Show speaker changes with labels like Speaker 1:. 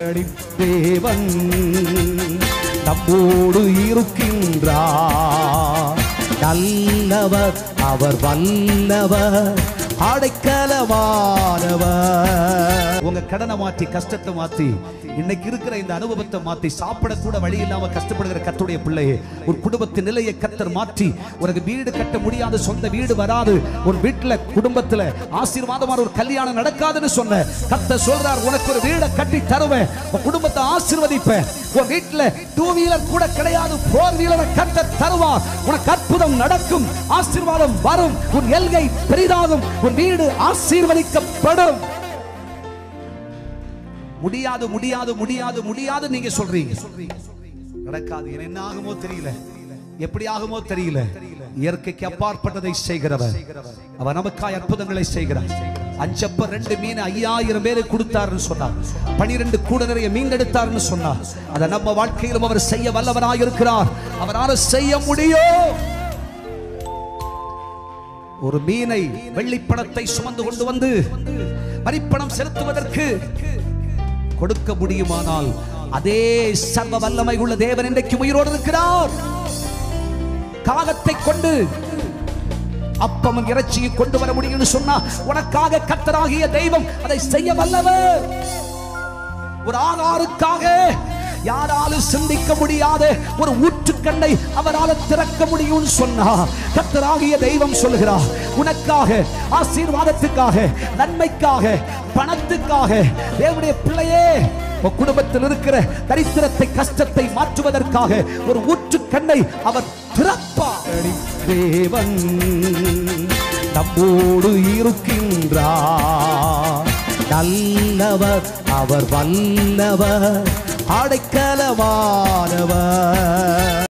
Speaker 1: தேவன் நம்மோடு இருக்கின்றார் நல்லவர் அவர் வல்லவர் அடைக்கலமானவர் உங்க கடனை மாற்றி கஷ்டத்தை மாத்தி இன்னைக்கு இருக்கிற இந்த அனுபவத்தை மாத்தி சாப்பிட கூட வழி இல்லாம கஷ்டப்படுகிற கத்துடைய பிள்ளையே ஒரு குடும்பத்தின் நிலையை கத்தர் மாற்றி உனக்கு வீடு கட்ட முடியாது சொந்த வீடு வராது ஒரு வீட்டுல குடும்பத்துல ஆசீர்வாதமான ஒரு கல்யாணம் நடக்காதுன்னு சொன்ன கத்தர் சொல்றார் உனக்கு ஒரு வீடை கட்டி தருவேன் உன் குடும்பத்தை ஆசீர்வதிப்பேன் உன் வீட்டுல டூ வீலர் கூட கிடையாது போர் வீலரை கத்தர் தருவார் உனக்கு அற்புதம் நடக்கும் ஆசீர்வாதம் வரும் உன் எல்கை பெரிதாகும் உன் வீடு ஆசீர்வதிக்கப்படும் முடியாது முடியாது முடியாது முடியாது நீங்க சொல்றீங்க நடக்காது இது என்ன ஆகுமோ தெரியல எப்படி ஆகுமோ தெரியல இயற்கைக்கு அப்பாற்பட்டதை செய்கிறவர் அவர் நமக்காய் அற்புதங்களை செய்கிறார் அஞ்சப்ப ரெண்டு மீன் ஐயாயிரம் பேரு கொடுத்தாருன்னு சொன்னார் பனிரெண்டு கூட நிறைய மீன் எடுத்தாருன்னு சொன்னார் அதை நம்ம வாழ்க்கையிலும் அவர் செய்ய வல்லவராய் இருக்கிறார் அவரால செய்ய முடியும் ஒரு மீனை வெள்ளிப்பணத்தை சுமந்து கொண்டு வந்து வரிப்பணம் செலுத்துவதற்கு கொடுக்க முடியுமானால் அதே சர்வ வல்லமை உள்ள தேவன் இன்றைக்கு உயிரோடு இருக்கிறார் காகத்தை கொண்டு அப்பமும் இறைச்சியை கொண்டு வர முடியும்னு சொன்னா உனக்காக கத்தராகிய தெய்வம் அதை செய்ய வல்லவர் ஒரு ஆகாருக்காக யாராலும் சிந்திக்க முடியாத ஒரு ஊற்றுக்கண்ணை அவரால் திறக்க முடியும்னு சொன்னா கத்தராகிய தெய்வம் சொல்கிறார் உனக்காக ஆசீர்வாதத்துக்காக நன்மைக்காக பணத்துக்காக தேவனுடைய பிள்ளையே உன் குடும்பத்தில் இருக்கிற தரித்திரத்தை கஷ்டத்தை மாற்றுவதற்காக ஒரு ஊற்றுக்கண்ணை அவர் திறப்பார் தேவன் நம்மோடு இருக்கின்றார் நல்லவர் அவர் வல்லவர் அடைக்கலமானவர்